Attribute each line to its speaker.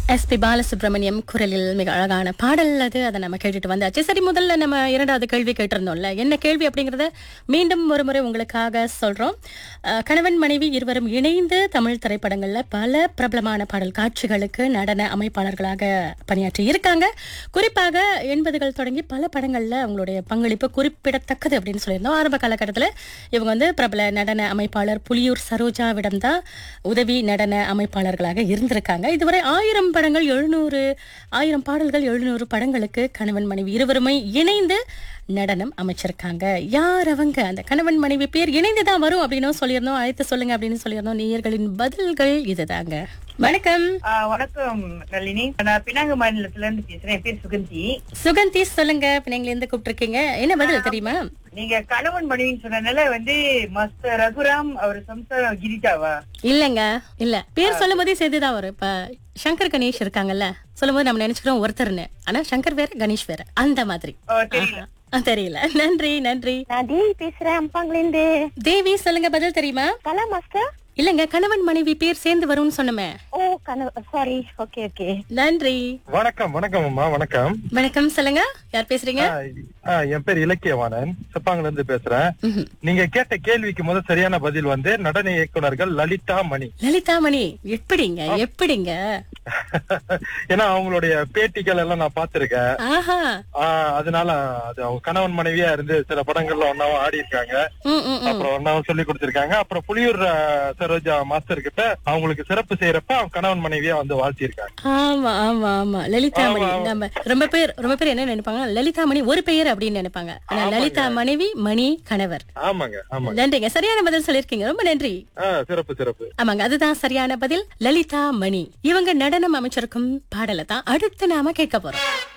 Speaker 1: SP Balasubramaniam குரலில் மிக அழகான பாடல் அது அதை நம்ம கேட்டுட்டு வந்தாச்சு சரி முதல்ல நம்ம இரண்டாவது கேள்வி கேட்டிருந்தோம்ல என்ன கேள்வி அப்படிங்கறத மீண்டும் ஒரு முறை உங்களுக்காக சொல்றோம் அஹ், கணவன் மனைவி இருவரும் இணைந்து தமிழ் திரைப்படங்கள்ல பல பிரபலமான பாடல் காட்சிகளுக்கு நடன அமைப்பாளர்களாக பணியாற்றி இருக்காங்க குறிப்பாக எண்பதுகள் தொடங்கி பல படங்கள்ல அவங்களுடைய பங்களிப்பு குறிப்பிடத்தக்கது அப்படின்னு சொல்லியிருந்தோம் ஆரம்ப காலகட்டத்தில் இவங்க வந்து பிரபல நடன அமைப்பாளர் புலியூர் சரோஜாவிடம் தான் உதவி நடன அமைப்பாளர்களாக இருந்திருக்காங்க இதுவரை ஆயிரம் படங்கள் எழுநூறு ஆயிரம் பாடல்கள் எழுநூறு படங்களுக்கு கணவன் மனைவி இருவருமே இணைந்து நடனம் அமைச்சிருக்காங்க யார் அவங்க அந்த கணவன் மனைவி பேர் இணைந்து தான் வரும் அப்படின்னு சொல்லியிருந்தோம் அழைத்து சொல்லுங்க அப்படின்னு சொல்லியிருந்தோம் நேயர்களின் பதில்கள் இதுதாங்க வணக்கம்
Speaker 2: ஆ, வணக்கம் நளினி நான் பினாங்கு மாநிலத்துல இருந்து பேசுறேன் என் பேர் சுகந்தி
Speaker 1: சுகந்தி சொல்லுங்க பிள்ளைங்கள இருந்து கூப்பிட்டுருக்கீங்க என்ன பதில் தெரியுமா
Speaker 2: நீங்க கணவன் மனைவின்னு சொன்னதுனால வந்து மஸ்தர் ரகுராம் அவர் சம்சாரம் கிரிஜாவா
Speaker 1: இல்லங்க இல்ல பேர் சொல்லும் போதே சேர்த்துதான் வரும் இப்ப சங்கர் கணேஷ் இருக்காங்கல்ல சொல்லும் போது நம்ம நினைச்சுக்கிறோம் ஒருத்தர்னு ஆனா சங்கர் வேற கணேஷ் வேற அந்த மாதிரி
Speaker 2: ஓ, தெரியல
Speaker 1: ஆ, தெரியல நன்றி நன்றி
Speaker 3: நான் தேவி பேசுறேன் அம்பாங்கல இருந்து
Speaker 1: தேவி சொல்லுங்க பதில் தெரியுமா
Speaker 3: கலா மாஸ்டர்
Speaker 1: இல்லங்க கணவன் மனைவி பேர் சேர்ந்து வரும்னு சொன்னமே
Speaker 3: ஓ கனவு சாரி ஓகே ஓகே
Speaker 1: நன்றி
Speaker 4: வணக்கம் வணக்கம் அம்மா வணக்கம்
Speaker 1: வணக்கம் சொல்லுங்க யார் பேசுறீங்க
Speaker 4: ஆ, ஆ, என் பேர் இலக்கியவாணன் செப்பாங்கல இருந்து பேசுறேன்
Speaker 1: ம்ஹும்.
Speaker 4: நீங்க கேட்ட கேள்விக்கு முதல் சரியான பதில் வந்து நடன இயக்குனர்கள் லலிதா மணி
Speaker 1: லலிதா மணி எப்படிங்க எப்படிங்க
Speaker 4: ஏன்னா அவங்களுடைய பேட்டிகள் எல்லாம் நான் பார்த்திருக்கேன்
Speaker 1: ஆஹா
Speaker 4: ஆ, அதனால அது அவங்க கணவன் மனைவியா இருந்து சில படங்கள்ல ஒன்னாவும் ஆடி இருக்காங்க
Speaker 1: ம், ம், ம்.
Speaker 4: அப்புறம் ஒன்னாவும் சொல்லி கொடுத்திருக்காங்க அப்புறம் புலியூர் ஆ, சரோஜா மாஸ்டர் கிட்ட அவங்களுக்கு சிறப்பு செய்யறப்ப அவங்க கணவன் மனைவியா வந்து வாழ்த்திருக்காங்க
Speaker 1: ஆமா ஆமா ஆமா லலிதா
Speaker 4: ஆமா,
Speaker 1: மணி
Speaker 4: ஆமா.
Speaker 1: நம்ம ரொம்ப பேர் ரொம்ப பேர் என்ன நினைப்பாங்க லலிதா மணி ஒரு பெயர் அப்படின்னு நினைப்பாங்க ஆனா லலிதா மனைவி மணி கணவர்
Speaker 4: ஆமாங்க ஆமாங்க
Speaker 1: நன்றிங்க சரியான பதில் சொல்லிருக்கீங்க ரொம்ப நன்றி
Speaker 4: ஆ, சிறப்பு சிறப்பு
Speaker 1: ஆமாங்க அதுதான் சரியான பதில் லலிதா மணி இவங்க நடனம் அமைச்சிருக்கும் பாடலை தான் அடுத்து நாம கேட்க போறோம்